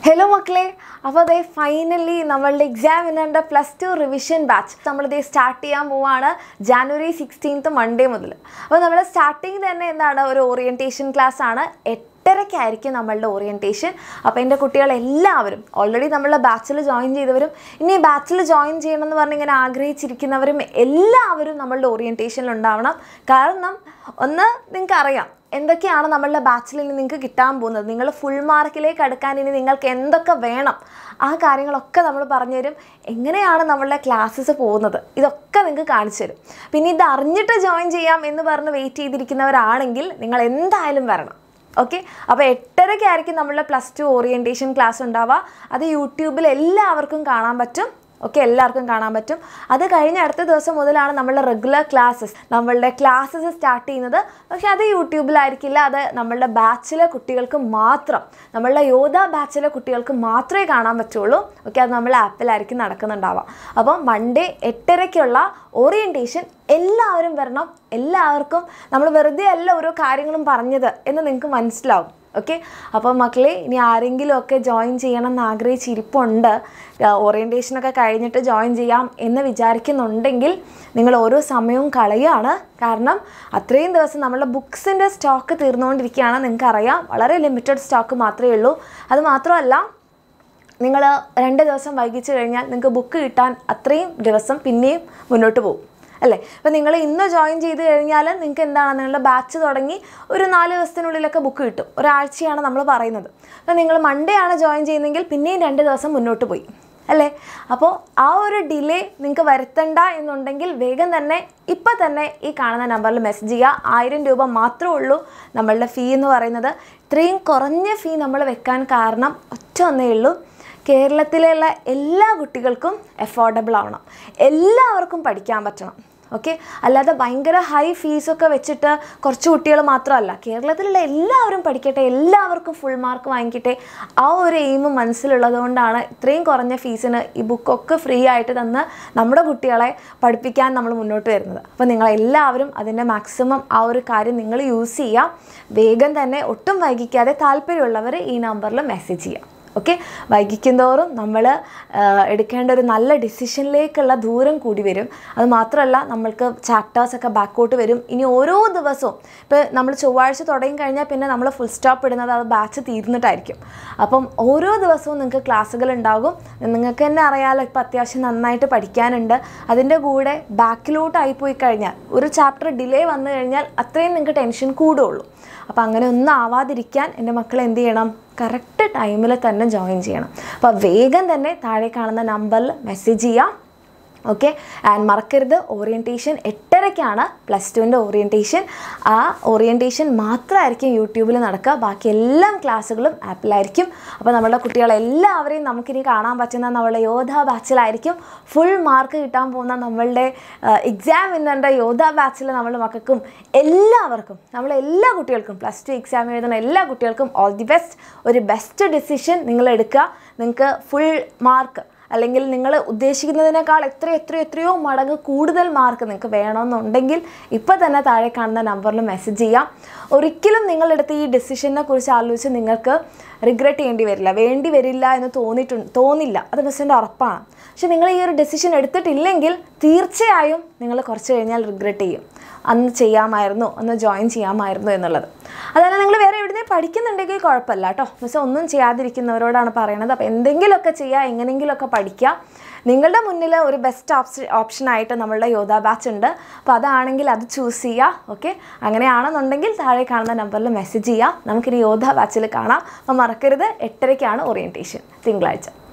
hello മക്കളെ അപ്പോൾ അതേ ഫൈനലി നമ്മളുടെ എക്സാമിനറിൻ്റെ പ്ലസ് ടു റിവിഷൻ ബാച്ച് നമ്മളിത് സ്റ്റാർട്ട് ചെയ്യാൻ പോവാണ് ജാനുവരി സിക്സ്റ്റീൻത്ത് മൺഡേ മുതൽ അപ്പോൾ നമ്മൾ സ്റ്റാർട്ടിങ് തന്നെ എന്താണ് ഒരു ഓറിയൻറ്റേഷൻ ക്ലാസ് ആണ് എട്ടരയ്ക്കായിരിക്കും നമ്മളുടെ ഓറിയൻറ്റേഷൻ അപ്പോൾ എൻ്റെ കുട്ടികൾ എല്ലാവരും ഓൾറെഡി നമ്മളുടെ ബാച്ചിൽ ജോയിൻ ചെയ്തവരും ഇനി ബാച്ചിൽ ജോയിൻ ചെയ്യണം എന്ന് പറഞ്ഞ് ഇങ്ങനെ ആഗ്രഹിച്ചിരിക്കുന്നവരും എല്ലാവരും നമ്മളുടെ ഓറിയൻറ്റേഷനിൽ ഉണ്ടാവണം കാരണം ഒന്ന് നിങ്ങൾക്ക് അറിയാം എന്തൊക്കെയാണ് നമ്മളുടെ ബാച്ചിൽ ഇനി നിങ്ങൾക്ക് കിട്ടാൻ പോകുന്നത് നിങ്ങൾ ഫുൾ മാർക്കിലേക്ക് അടുക്കാൻ ഇനി നിങ്ങൾക്ക് എന്തൊക്കെ വേണം ആ കാര്യങ്ങളൊക്കെ നമ്മൾ പറഞ്ഞു തരും എങ്ങനെയാണ് നമ്മളുടെ ക്ലാസ്സസ് പോകുന്നത് ഇതൊക്കെ നിങ്ങൾക്ക് കാണിച്ചു തരും പിന്നെ ഇത് അറിഞ്ഞിട്ട് ജോയിൻ ചെയ്യാം എന്ന് പറഞ്ഞ് വെയിറ്റ് ചെയ്തിരിക്കുന്നവരാണെങ്കിൽ നിങ്ങൾ എന്തായാലും വരണം ഓക്കെ അപ്പോൾ എട്ടരയ്ക്കായിരിക്കും നമ്മളുടെ പ്ലസ് ടു ഓറിയൻറ്റേഷൻ ക്ലാസ് ഉണ്ടാവുക അത് യൂട്യൂബിൽ എല്ലാവർക്കും കാണാൻ പറ്റും ഓക്കെ എല്ലാവർക്കും കാണാൻ പറ്റും അത് കഴിഞ്ഞ അടുത്ത ദിവസം മുതലാണ് നമ്മളുടെ റെഗുലർ ക്ലാസ്സസ് നമ്മളുടെ ക്ലാസ്സസ് സ്റ്റാർട്ട് ചെയ്യുന്നത് പക്ഷെ അത് യൂട്യൂബിലായിരിക്കില്ല അത് നമ്മളുടെ ബാച്ചിലെ കുട്ടികൾക്ക് മാത്രം നമ്മളുടെ യോധ ബാച്ചിലെ കുട്ടികൾക്ക് മാത്രമേ കാണാൻ പറ്റുള്ളൂ ഓക്കെ അത് നമ്മളെ ആപ്പിലായിരിക്കും നടക്കുന്നുണ്ടാവുക അപ്പം മൺഡേ എട്ടരയ്ക്കുള്ള ഓറിയൻറ്റേഷൻ എല്ലാവരും വരണം എല്ലാവർക്കും നമ്മൾ വെറുതെ അല്ല ഓരോ കാര്യങ്ങളും പറഞ്ഞത് എന്ന് നിങ്ങൾക്ക് മനസ്സിലാവും ഓക്കെ അപ്പോൾ മക്കളെ ഇനി ആരെങ്കിലും ഒക്കെ ജോയിൻ ചെയ്യണം എന്ന് ആഗ്രഹിച്ചിരിപ്പുണ്ട് ഓറിയൻറ്റേഷനൊക്കെ കഴിഞ്ഞിട്ട് ജോയിൻ ചെയ്യാം എന്ന് വിചാരിക്കുന്നുണ്ടെങ്കിൽ നിങ്ങൾ ഓരോ സമയവും കളയുകയാണ് കാരണം അത്രയും ദിവസം നമ്മളുടെ ബുക്സിൻ്റെ സ്റ്റോക്ക് തീർന്നുകൊണ്ടിരിക്കുകയാണ് നിങ്ങൾക്കറിയാം വളരെ ലിമിറ്റഡ് സ്റ്റോക്ക് മാത്രമേ ഉള്ളൂ അത് മാത്രമല്ല നിങ്ങൾ രണ്ട് ദിവസം വൈകിച്ചു കഴിഞ്ഞാൽ നിങ്ങൾക്ക് ബുക്ക് കിട്ടാൻ അത്രയും ദിവസം പിന്നെയും മുന്നോട്ട് പോകും അല്ലേ ഇപ്പം നിങ്ങൾ ഇന്ന് ജോയിൻ ചെയ്ത് കഴിഞ്ഞാൽ നിങ്ങൾക്ക് എന്താണ് നിങ്ങളുടെ ബാച്ച് തുടങ്ങി ഒരു നാല് ദിവസത്തിനുള്ളിലൊക്കെ ബുക്ക് കിട്ടും ഒരാഴ്ചയാണ് നമ്മൾ പറയുന്നത് അപ്പം നിങ്ങൾ മൺഡേ ആണ് ജോയിൻ ചെയ്യുന്നതെങ്കിൽ പിന്നെയും രണ്ട് ദിവസം മുന്നോട്ട് പോയി അല്ലേ അപ്പോൾ ആ ഒരു ഡിലേ നിങ്ങൾക്ക് വരുത്തണ്ട എന്നുണ്ടെങ്കിൽ വേഗം തന്നെ ഇപ്പം തന്നെ ഈ കാണുന്ന നമ്പറിൽ മെസ്സേജ് ചെയ്യുക ആയിരം രൂപ മാത്രമേ ഉള്ളൂ നമ്മളുടെ ഫീ എന്ന് പറയുന്നത് ഇത്രയും കുറഞ്ഞ ഫീ നമ്മൾ വെക്കാൻ കാരണം ഒറ്റ ഒന്നേ ഉള്ളൂ കേരളത്തിലുള്ള എല്ലാ കുട്ടികൾക്കും എഫോർഡബിൾ ആവണം എല്ലാവർക്കും പഠിക്കാൻ പറ്റണം ഓക്കെ അല്ലാതെ ഭയങ്കര ഹൈ ഫീസൊക്കെ വെച്ചിട്ട് കുറച്ച് കുട്ടികൾ മാത്രമല്ല കേരളത്തിലുള്ള എല്ലാവരും പഠിക്കട്ടെ എല്ലാവർക്കും ഫുൾ മാർക്ക് വാങ്ങിക്കട്ടെ ആ ഒരു എയിം മനസ്സിലുള്ളത് കൊണ്ടാണ് ഇത്രയും കുറഞ്ഞ ഫീസിന് ഈ ബുക്കൊക്കെ ഫ്രീ ആയിട്ട് തന്ന് നമ്മുടെ കുട്ടികളെ പഠിപ്പിക്കാൻ നമ്മൾ മുന്നോട്ട് വരുന്നത് അപ്പോൾ നിങ്ങളെല്ലാവരും അതിൻ്റെ മാക്സിമം ആ ഒരു കാര്യം നിങ്ങൾ യൂസ് ചെയ്യുക വേഗം തന്നെ ഒട്ടും വൈകിക്കാതെ താല്പര്യമുള്ളവർ ഈ നമ്പറിൽ മെസ്സേജ് ചെയ്യാം ഓക്കെ വൈകിക്കുന്തോറും നമ്മൾ എടുക്കേണ്ട ഒരു നല്ല ഡിസിഷനിലേക്കുള്ള ദൂരം കൂടി വരും അത് മാത്രമല്ല നമ്മൾക്ക് ചാപ്റ്റേഴ്സൊക്കെ ബാക്കോട്ട് വരും ഇനി ഓരോ ദിവസവും ഇപ്പോൾ നമ്മൾ ചൊവ്വാഴ്ച തുടങ്ങി കഴിഞ്ഞാൽ പിന്നെ നമ്മൾ ഫുൾ സ്റ്റോപ്പ് ഇടുന്നത് അത് ബാച്ച് തീർന്നിട്ടായിരിക്കും അപ്പം ഓരോ ദിവസവും നിങ്ങൾക്ക് ക്ലാസ്സുകൾ ഉണ്ടാകും നിങ്ങൾക്ക് തന്നെ അറിയാമല്ലോ ഇപ്പോൾ അത്യാവശ്യം നന്നായിട്ട് പഠിക്കാനുണ്ട് അതിൻ്റെ കൂടെ ബാക്കിലോട്ടായി പോയി കഴിഞ്ഞാൽ ഒരു ചാപ്റ്റർ ഡിലേ വന്നു കഴിഞ്ഞാൽ അത്രയും നിങ്ങൾക്ക് ടെൻഷൻ കൂടുള്ളൂ അപ്പോൾ അങ്ങനെ ഒന്നും ആവാതിരിക്കാൻ എൻ്റെ മക്കൾ എന്ത് ചെയ്യണം കറക്റ്റ് ടൈമിൽ തന്നെ ജോയിൻ ചെയ്യണം അപ്പോൾ വേഗം തന്നെ താഴെ കാണുന്ന നമ്പറിൽ മെസ്സേജ് ചെയ്യാം ഓക്കെ ആൻഡ് മറക്കരുത് ഓറിയൻറ്റേഷൻ എട്ടരയ്ക്കാണ് പ്ലസ് ടുവിൻ്റെ ഓറിയൻറ്റേഷൻ ആ ഓറിയൻറ്റേഷൻ മാത്രമായിരിക്കും യൂട്യൂബിൽ നടക്കുക ബാക്കി എല്ലാ ക്ലാസ്സുകളും ആപ്പിലായിരിക്കും അപ്പോൾ നമ്മുടെ കുട്ടികളെല്ലാവരെയും നമുക്കിനി കാണാൻ പറ്റുന്ന നമ്മളുടെ യോധ ബാച്ചിലായിരിക്കും ഫുൾ മാർക്ക് കിട്ടാൻ പോകുന്ന നമ്മളുടെ എക്സാം വിന്നറിൻ്റെ യോധ ബാച്ചിൽ നമ്മുടെ മക്കൾക്കും എല്ലാവർക്കും നമ്മളെ എല്ലാ കുട്ടികൾക്കും പ്ലസ് ടു എക്സാം എഴുതുന്ന എല്ലാ കുട്ടികൾക്കും ഓൾ ദി ബെസ്റ്റ് ഒരു ബെസ്റ്റ് ഡിസിഷൻ നിങ്ങൾ എടുക്കുക നിങ്ങൾക്ക് ഫുൾ മാർക്ക് അല്ലെങ്കിൽ നിങ്ങൾ ഉദ്ദേശിക്കുന്നതിനേക്കാൾ എത്ര എത്ര എത്രയോ മടങ്ങ് കൂടുതൽ മാർക്ക് നിങ്ങൾക്ക് വേണമെന്നുണ്ടെങ്കിൽ ഇപ്പോൾ തന്നെ താഴെ കാണുന്ന നമ്പറിൽ മെസ്സേജ് ചെയ്യാം ഒരിക്കലും നിങ്ങളെടുത്ത് ഈ ഡിസിഷനെ കുറിച്ച് ആലോചിച്ച് നിങ്ങൾക്ക് റിഗ്രറ്റ് ചെയ്യേണ്ടി വരില്ല വേണ്ടി വരില്ല എന്ന് തോന്നിയിട്ടുണ്ട് തോന്നില്ല അത് മിസ്സിൻ്റെ ഉറപ്പാണ് പക്ഷെ നിങ്ങൾ ഈ ഒരു ഡിസിഷൻ എടുത്തിട്ടില്ലെങ്കിൽ തീർച്ചയായും നിങ്ങൾ കുറച്ച് കഴിഞ്ഞാൽ റിഗ്രറ്റ് ചെയ്യും അന്ന് ചെയ്യാമായിരുന്നു അന്ന് ജോയിൻ ചെയ്യാമായിരുന്നു എന്നുള്ളത് അതല്ല നിങ്ങൾ വേറെ എവിടുന്നേ പഠിക്കുന്നുണ്ടെങ്കിൽ കുഴപ്പമില്ല കേട്ടോ പക്ഷെ ഒന്നും ചെയ്യാതിരിക്കുന്നവരോടാണ് പറയണത് അപ്പോൾ എന്തെങ്കിലുമൊക്കെ ചെയ്യുക എങ്ങനെയെങ്കിലുമൊക്കെ പഠിക്കുക നിങ്ങളുടെ മുന്നിൽ ഒരു ബെസ്റ്റ് ഓപ്ഷൻ ഓപ്ഷനായിട്ട് നമ്മളുടെ യോധ ബാച്ച് ഉണ്ട് അപ്പോൾ അതാണെങ്കിൽ അത് ചൂസ് ചെയ്യുക ഓക്കെ അങ്ങനെയാണെന്നുണ്ടെങ്കിൽ താഴെ കാണുന്ന നമ്പറിൽ മെസ്സേജ് ചെയ്യുക നമുക്കിനി യോധ ബാച്ചിൽ കാണാം അപ്പോൾ മറക്കരുത് എട്ടരയ്ക്കാണ് ഓറിയൻറ്റേഷൻ തിങ്കളാഴ്ച